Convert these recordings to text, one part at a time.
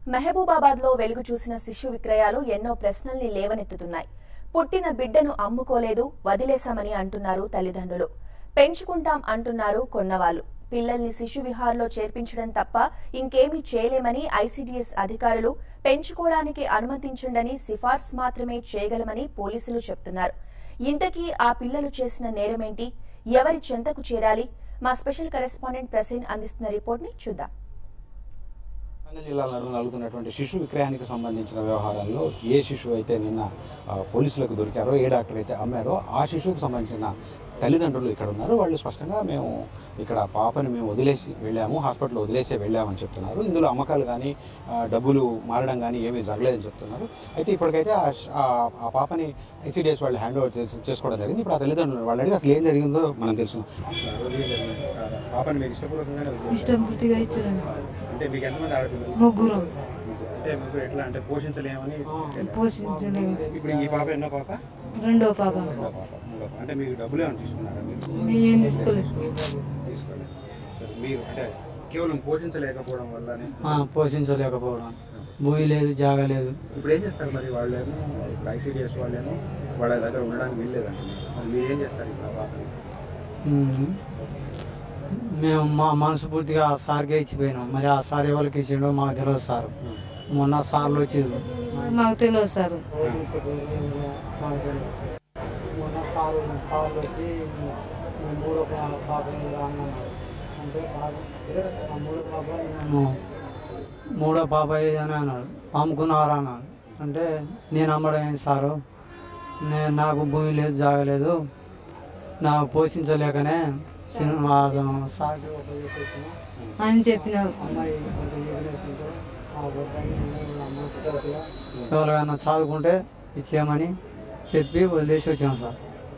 మహబూబాబాద్ లో వెలుగు చూసిన శిశు విక్రయాలు ఎన్నో ప్రశ్నల్ని లేవనెత్తుతున్నాయి పుట్టిన బిడ్డను అమ్ముకోలేదు వదిలేశామని అంటున్నారు తల్లిదండ్రులు పెంచుకుంటాం అంటున్నారు కొన్నవాళ్లు పిల్లల్ని శిశు విహార్లో చేర్పించడం తప్ప ఇంకేమీ చేయలేమని ఐసీడీఎస్ అధికారులు పెంచుకోవడానికి అనుమతించండని సిఫార్సు మాత్రమే చేయగలమని పోలీసులు చెప్తున్నారు ఇంతకీ ఆ పిల్లలు చేసిన నేరమేంటి ఎవరి చెంతకు చేరాలి మా స్పెషల్ కరెస్పాండెంట్ ప్రసీన్ అందిస్తున్న రిపోర్ట్ ని చూద్దాం వరంగల్ జిల్లాలో నడు- నలుగుతున్నటువంటి శిశు విక్రయానికి సంబంధించిన వ్యవహారాల్లో ఏ శిశువు అయితే నిన్న ఆ, పోలీసులకు దొరికారో ఏ డాక్టర్ అయితే అమ్మారో ఆ శిశువుకు సంబంధించిన తల్లిదండ్రులు ఇక్కడ ఉన్నారు వాళ్ళు స్పష్టంగా మేము ఇక్కడ పాపని మేము వదిలేసి వెళ్ళాము హాస్పిటల్ వదిలేసే వెళ్ళామని చెప్తున్నారు ఇందులో అమ్మకాలు కానీ ఆ, డబ్బులు మారడం కానీ ఏమీ జరగలేదని చెప్తున్నారు అయితే ఇప్పటికైతే ఆ శ- ఆ- ఆ పాపని ఐసీడీఎస్ వాళ్ళు హ్యాండ్ ఓవర్ చేసి చేసుకోవడం జరిగింది ఇప్పుడు ఆ తల్లిదండ్రులు వాళ్ళు అడిగి అసలు ఏం జరిగిందో మనం తెలుసు పాపని మీకు ఇష్టపూర్వకంగానే ఇష్టం పూర్తిగా ఇచ్చారు అంటే మీకు ఎంతమంది ఆడపిల్లలు ముగ్గురు అంటే మీకు ఎట్లా అంటే పోషించలేమని తీసుకెళ్ళారు. పోషించలేము ఇప్పుడు ఈ పాప ఎన్నో పాప రెండో పాప మూడో పాప మూడో పాప. అంటే మీకు డబ్బులు ఏమైనా తీసుకున్నారా మీరు మేము ఏం తీసుకోలేదు తీసుకోలేదు సరే మీరు అంటే కేవలం పోషించలేకపోవడం వల్లనే ఆ, పోషించలేకపోవడం భూమి లేదు జాగా లేదు ఇప్పుడు ఏం చేస్తారు మరి వాళ్ళేమో ఇప్పుడు ఐసీడీఎస్ వాళ్ళేమో వాళ్ళ దగ్గర ఉండడానికి వెళ్ళలేదండి మరి మీరు ఏం చేస్తారు ఇప్పుడు ఆ పాపని ఉమ్. మేము మా మనసు పూర్తిగా ఆ సార్కే ఇచ్చిపోయినాం మరి ఆ సార్ ఎవరికి ఇచ్చిండో మాకు తెలియదు సార్ మొన్న సార్లు వచ్చేది మాకు తెలియదు సార్ మొన్న సార్ సార్లు వచ్చి మూడో పాప అంటే మూడో పాప మూడో పాప అని అన్నాడు అమ్ముకున్నారా అన్నాడు అంటే నేను అమ్మడం ఏంటి సారు నేను నాకు భూమి లేదు జాగలేదు నాకు పోషించలేకనే సినిమా సార్కి ఒక చెప్పేసిన అని చెప్పిన అమ్మాయి కొంచెం weakness ఉంటే ఆ వద్దని నేను అమ్మాయి పూర్తిగా ఎవరికైనా చదువుకుంటే ఇచ్చేయమని చెప్పి వదిలేసి వచ్చాం సార్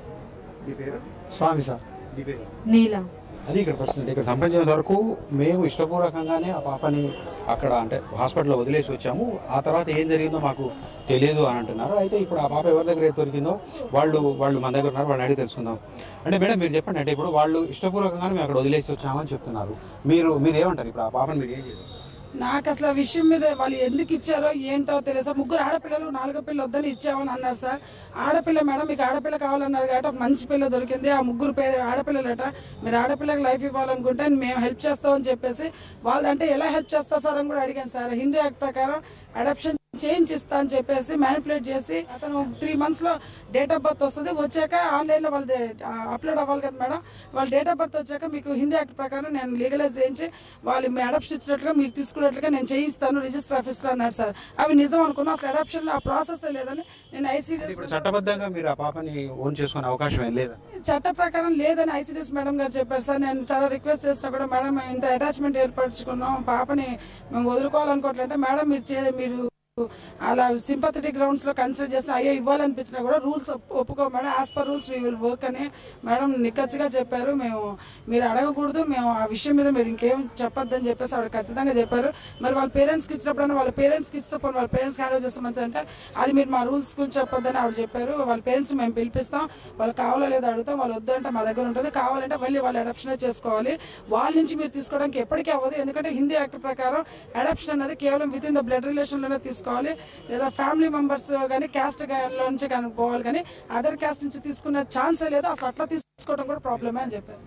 మీ పేరు స్వామి సార్ మీ పేరు నీలం అది ఇక్కడ ప్రశ్న ఇక్కడ సంబంధించినంత వరకు మేము ఇష్టపూర్వకంగానే ఆ పాపని అక్కడ అంటే హాస్పిటల్లో వదిలేసి వచ్చాము ఆ తర్వాత ఏం జరిగిందో మాకు తెలియదు అని అంటున్నారు అయితే ఇప్పుడు ఆ పాప ఎవరి దగ్గర అయితే దొరికిందో వాళ్ళు వాళ్ళు మన దగ్గర ఉన్నారు వాళ్ళని అడిగి తెలుసుకుందాం అంటే మేడం మీరు చెప్పండి అంటే ఇప్పుడు వాళ్ళు ఇష్టపూర్వకంగానే మేము అక్కడ వదిలేసి వచ్చామని చెప్తున్నారు మీరు మీరు ఏమంటారు ఇప్పుడు ఆ పాపని మీరు ఏం చేయాలి నాకు అసలు ఆ విషయం మీద వాళ్ళు ఎందుకు ఇచ్చారో ఏంటో తెలుసా ముగ్గురు ఆడపిల్లలు నాలుగో పిల్ల వద్దని ఇచ్చామని అన్నారు సార్ ఆడపిల్ల మేడం మీకు ఆడపిల్ల కావాలన్నారు కాబట్టి ఒక మంచి పిల్ల దొరికింది ఆ ముగ్గురు పేరు ఆడపిల్లలట మీరు ఆడపిల్లకి లైఫ్ ఇవ్వాలనుకుంటే మేము హెల్ప్ చేస్తామని చెప్పేసి వాళ్ళంటే ఎలా హెల్ప్ చేస్తా సార్ అని కూడా అడిగాను సార్ హిందూ యాక్ట్ ప్రకారం అడాప్షన్ చేంజ్ ఇస్తా అని చెప్పేసి మ్యానిపులేట్ చేసి అతను త్రీ మంత్స్ లో డేట్ ఆఫ్ బర్త్ వస్తుంది వచ్చాక ఆన్లైన్ లో వాళ్ళది అప్లోడ్ అవ్వాలి కదా మేడం వాళ్ళ డేట్ ఆఫ్ బర్త్ వచ్చాక మీకు హిందీ యాక్ట్ ప్రకారం నేను లీగలైజ్ చేయించి వాళ్ళు మీ అడాప్షన్ ఇచ్చినట్లుగా మీరు తీసుకున్నట్లుగా నేను చేయిస్తాను రిజిస్టర్ ఆఫీసర్ అన్నాడు సార్ అవి నిజం అనుకున్నా అసలు అడాప్షన్ లో ఆ ప్రాసెస్ లేదని నేను ఐసీడీ ఇప్పుడు చట్టబద్ధంగా మీరు ఆ పాపని ఓన్ చేసుకునే అవకాశం ఏం లేదా చట్ట ప్రకారం లేదని ఐసీడీఎస్ మేడం గారు చెప్పారు సార్ నేను చాలా రిక్వెస్ట్ చేసినా కూడా మేడం మేము ఇంత అటాచ్మెంట్ ఏర్పరచుకున్నాం పాపని మేము వదులుకోవాలనుకోవట్లంటే మేడం మీరు చే- మీరు అలా సింపథెటిక్ గ్రౌండ్స్ లో కన్సిడర్ చేసిన అయ్యో ఇవ్వాలనిపించినా కూడా రూల్స్ ఒప్పుకో madam as per rules we will work అని మేడం నిక్కచ్చిగా చెప్పారు మేము మీరు అడగకూడదు మేము ఆ విషయం మీద మీరు ఇంకేం చెప్పొద్దని చెప్పేసి ఆవిడ ఖచ్చితంగా చెప్పారు మరి వాళ్ళ పేరెంట్స్ కి ఇచ్చినప్పుడు వాళ్ళ పేరెంట్స్ కి ఇస్తే పోనీ వాళ్ళ పేరెంట్స్ హ్యాండ్ చేస్తామని అంటే అది మీరు మా రూల్స్ గురించి చెప్పొద్దని ఆవిడ చెప్పారు వాళ్ళ పేరెంట్స్ మేము పిలిపిస్తాం వాళ్ళు కావాలో లేదో అడుగుతాం వాళ్ళు వద్దంటే మా దగ్గర ఉంటుంది కావాలంటే మళ్ళీ వాళ్ళు అడాప్షన్ చేసుకోవాలి వాళ్ళ నుంచి మీరు తీసుకోవడానికి ఎప్పటికీ అవ్వదు ఎందుకంటే హిందీ యాక్ట్ ప్రకారం అడాప్షన్ అనేది కేవలం within the blood relation లోనే తీసుకోవాలి లేదా ఫ్యామిలీ మెంబర్స్ కానీ క్యాస్ట్ లో నుంచి కానీ పోవాలి కానీ అదర్ క్యాస్ట్ నుంచి తీసుకునే ఛాన్సే లేదు అసలు అట్లా తీసుకోవడం కూడా ప్రాబ్లమే అని చెప్పారు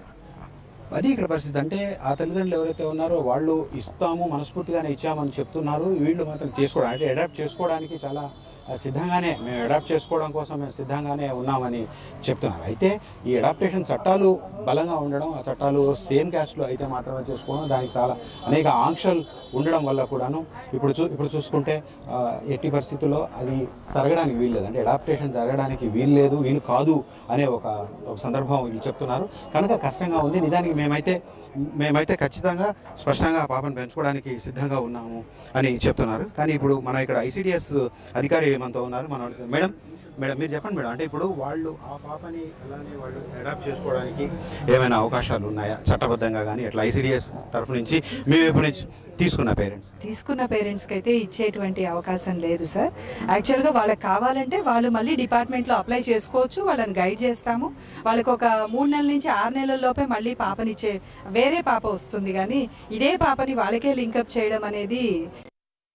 అది ఇక్కడ పరిస్థితి అంటే ఆ తల్లిదండ్రులు ఎవరైతే ఉన్నారో వాళ్ళు ఇస్తాము మనస్ఫూర్తిగానే ఇచ్చామని చెప్తున్నారు వీళ్ళు మాత్రం చేసుకోవడం అంటే అడాప్ట్ చేసుకోవడానికి చాలా ఆ, సిద్ధంగానే మేము అడాప్ట్ చేసుకోవడం కోసం మేము సిద్ధంగానే ఉన్నామని చెప్తున్నారు అయితే ఈ అడాప్టేషన్ చట్టాలు బలంగా ఉండడం ఆ చట్టాలు సేమ్ క్యాస్ట్లో అయితే మాత్రమే చేసుకోవడం దానికి చాలా అనేక ఆంక్షలు ఉండడం వల్ల కూడాను ఇప్పుడు చూ ఇప్పుడు చూసుకుంటే ఆ, ఎట్టి పరిస్థితుల్లో అది జరగడానికి వీల్లేదు అంటే అడాప్టేషన్ జరగడానికి వీల్లేదు వీలు కాదు అనే ఒక ఒక సందర్భం వీళ్ళు చెప్తున్నారు కనుక కష్టంగా ఉంది నిజానికి మేమైతే మేమైతే ఖచ్చితంగా స్పష్టంగా ఆ పాపను పెంచుకోవడానికి సిద్ధంగా ఉన్నాము అని చెప్తున్నారు కానీ ఇప్పుడు మనం ఇక్కడ ఐసీడిఎస్ అధికారి మనతో ఉన్నారు మనం అడుగుతాం. మేడం మేడం మీరు చెప్పండి మేడం అంటే ఇప్పుడు వాళ్ళు ఆ పాపని అలానే వాళ్ళు అడాప్ట్ చేసుకోవడానికి ఏమైనా అవకాశాలు ఉన్నాయా చట్టబద్ధంగా కానీ ఎట్లా ఐసీడిఎస్ తరఫు నుంచి మీ వైపు నుంచి తీసుకున్న పేరెంట్స్ తీసుకున్న పేరెంట్స్కి అయితే ఇచ్చేటువంటి అవకాశం లేదు సార్ యాక్చువల్గా వాళ్ళకి కావాలంటే వాళ్ళు మళ్ళీ డిపార్ట్మెంట్లో అప్లై చేసుకోవచ్చు వాళ్ళని గైడ్ చేస్తాము వాళ్ళకి ఒక మూడు నెలల నుంచి ఆరు నెలల లోపే మళ్ళీ పాపనిచ్చే వేరే పాప వస్తుంది కానీ ఇదే పాపని వాళ్ళకే లింకప్ చేయడం అనేది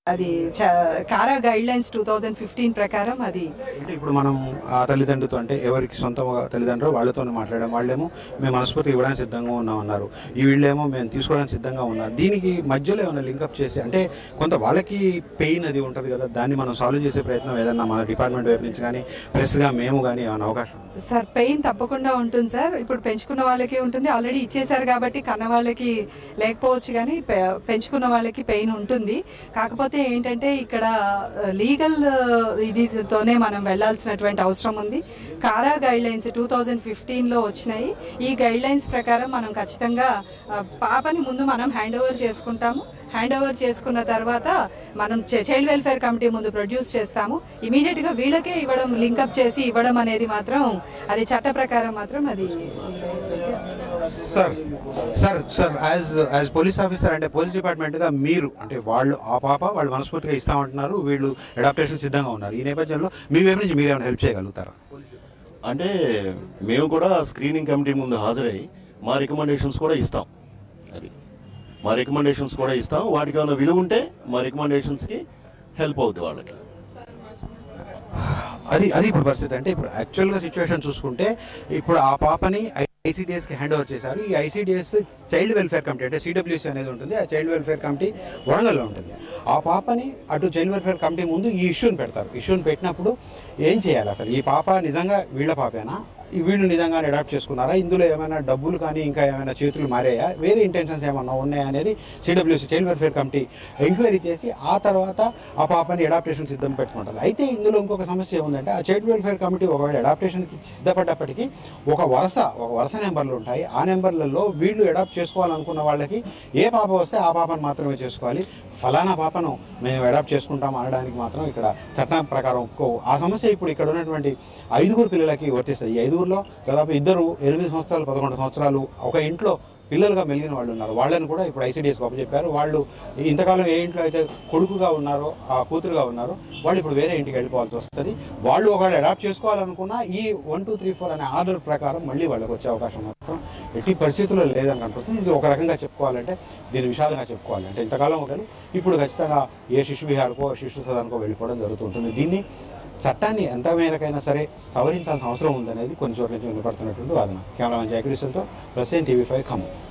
అది చ- CARA guidelines two thousand fifteen ప్రకారం అది అంటే ఇప్పుడు మనం ఆ తల్లిదండ్రులతో అంటే ఎవరికి సొంత తల్లిదండ్రులు వాళ్ళతో మాట్లాడడం వాళ్ళేమో మేము మనస్ఫూర్తి ఇవ్వడానికి సిద్ధంగా ఉన్నాం అన్నారు ఈ వీళ్ళేమో మేము తీసుకోవడానికి సిద్ధంగా ఉన్నారు దీనికి మధ్యలో ఏమైనా లింకప్ చేసి అంటే కొంత వాళ్ళకి పెయిన్ అది ఉంటుంది కదా దాన్ని మనం సాల్వ్ చేసే ప్రయత్నం ఏదన్నా మన డిపార్ట్మెంట్ వైపు నుంచి కానీ ప్రెస్గా మేము కానీ ఏమైనా అవకాశం ఉందా? సార్ పెయిన్ తప్పకుండా ఉంటుంది సార్ ఇప్పుడు పెంచుకున్న వాళ్ళకి ఉంటుంది ఆల్రెడీ ఇచ్చేసారు కాబట్టి కన్న వాళ్ళకి లేకపోవచ్చు కానీ పె- పెంచుకున్న వాళ్ళకి పెయిన్ ఉంటుంది కాకపోతే ఏంటంటే ఇక్కడ లీగల్ ఇదితోనే మనం వెళ్ళాల్సినటువంటి అవసరం ఉంది కారా గైడ్ లైన్స్ టూ థౌజండ్ ఫిఫ్టీన్లో వచ్చినాయి ఈ గైడ్ లైన్స్ ప్రకారం మనం ఖచ్చితంగా ఆ, పాపని ముందు మనం హ్యాండ్ ఓవర్ చేసుకుంటాము హ్యాండ్ ఓవర్ చేసుకున్న తర్వాత మనం చైల్డ్ వెల్ఫేర్ కమిటీ ముందు ప్రొడ్యూస్ చేస్తాము ఇమీడియట్ గా వీళ్ళకే ఇవ్వడం లింకప్ చేసి ఇవ్వడం అనేది మాత్రం అది చట్ట ప్రకారం మాత్రం అది sir sir sir as as police officer అంటే పోలీస్ డిపార్ట్మెంట్ గా మీరు అంటే వాళ్ళు ఆ పాప వాళ్ళు మనస్ఫూర్తిగా ఇస్తామంటున్నారు వీళ్ళు అడాప్టేషన్ సిద్ధంగా ఉన్నారు ఈ నేపథ్యంలో మీ వైపు నుంచి మీరు ఏమైనా హెల్ప్ చేయగలుగుతారా అంటే మేము కూడా స్క్రీనింగ్ కమిటీ ముందు హాజరై మా రికమెండేషన్స్ కూడా ఇస్తాం అది మా రికమెండేషన్స్ కూడా ఇస్తాం వాటికి ఏమైనా విలువ ఉంటే మా రికమెండేషన్స్కి హెల్ప్ అవుతుంది వాళ్ళకి అది అది ఇప్పుడు పరిస్థితి అంటే ఇప్పుడు యాక్చువల్ గా సిచ్యువేషన్ చూసుకుంటే ఇప్పుడు ఆ పాపని ఐసీడిఎస్ కి హ్యాండ్ ఓవర్ చేశారు ఈ ఐసీడిఎస్ చైల్డ్ వెల్ఫేర్ కమిటీ అంటే సిడబ్ల్యూసీ అనేది ఉంటుంది ఆ చైల్డ్ వెల్ఫేర్ కమిటీ వరంగల్లో ఉంటుంది ఆ పాపని అటు చైల్డ్ వెల్ఫేర్ కమిటీ ముందు ఈ ఇష్యూని పెడతారు ఇష్యూని పెట్టినప్పుడు ఏం చేయాలి అసలు ఈ పాప నిజంగా వీళ్ళ పాపేనా ఈ వీళ్ళు నిజంగానే అడాప్ట్ చేసుకున్నారా ఇందులో ఏమైనా డబ్బులు కానీ ఇంకా ఏమైనా చేతులు మారాయా వేరే ఇంటెన్షన్స్ ఏమన్నా ఉన్నాయా అనేది CWC child welfare committee enquiry చేసి ఆ తర్వాత ఆ పాపని అడాప్టేషన్ సిద్ధం పెట్టుకుంటారు అయితే ఇందులో ఇంకొక సమస్య ఏముందంటే ఆ చైల్డ్ వెల్ఫేర్ కమిటీ ఒకవేళ అడాప్టేషన్కి సిద్ధపడ్డప్పటికీ ఒక వరుస ఒక వరుస నెంబర్లు ఉంటాయి ఆ నెంబర్లలో వీళ్ళు అడాప్ట్ చేసుకోవాలనుకున్న వాళ్ళకి ఏ పాప వస్తే ఆ పాపను మాత్రమే చేసుకోవాలి ఫలానా పాపను మేము అడాప్ట్ చేసుకుంటాం అనడానికి మాత్రం ఇక్కడ చట్టం ప్రకారం ఒప్పుకోవు ఆ సమస్య ఇప్పుడు ఇక్కడ ఉన్నటువంటి ఐదుగురు పిల్లలకి వర్తిస్తుంది ఈ ఐదుగురులో దాదాపు ఇద్దరు ఎనిమిది సంవత్సరాలు పదకొండు సంవత్సరాలు ఒక ఇంట్లో పిల్లలుగా మెలిగిన వాళ్ళు ఉన్నారు వాళ్ళని కూడా ఇప్పుడు ఐసీడీఎస్ గొప్ప చెప్పారు వాళ్ళు ఇంతకాలం ఏ ఇంట్లో అయితే కొడుకుగా ఉన్నారో ఆ కూతురుగా ఉన్నారో వాళ్ళు ఇప్పుడు వేరే ఇంటికి వెళ్ళిపోవాల్సి వస్తుంది వాళ్ళు ఒకవేళ అడాప్ట్ చేసుకోవాలనుకున్నా ఈ వన్ టూ త్రీ ఫోర్ అనే ఆర్డర్ ప్రకారం మళ్ళీ వాళ్ళకి వచ్చే అవకాశం మాత్రం ఎట్టి పరిస్థితుల్లో లేదని కనపడుతుంది ఇది ఒక రకంగా చెప్పుకోవాలంటే దీని విషాదంగా చెప్పుకోవాలంటే ఇంతకాలం ఒకరు ఇప్పుడు ఖచ్చితంగా ఏ శిశు విహారకో శిశు సదనకో వెళ్ళిపోవడం జరుగుతుంటుంది దీన్ని చట్టాన్ని ఎంత మేరకైనా సరే సవరించాల్సిన అవసరం ఉందనేది కొన్ని చోట్ల నుంచి వినపడుతున్నటువంటి వాదన కెమెరామెన్ జయకృష్ణతో ప్రెసిడెంట్ టీవీ ఫైవ్ ఖమ్మం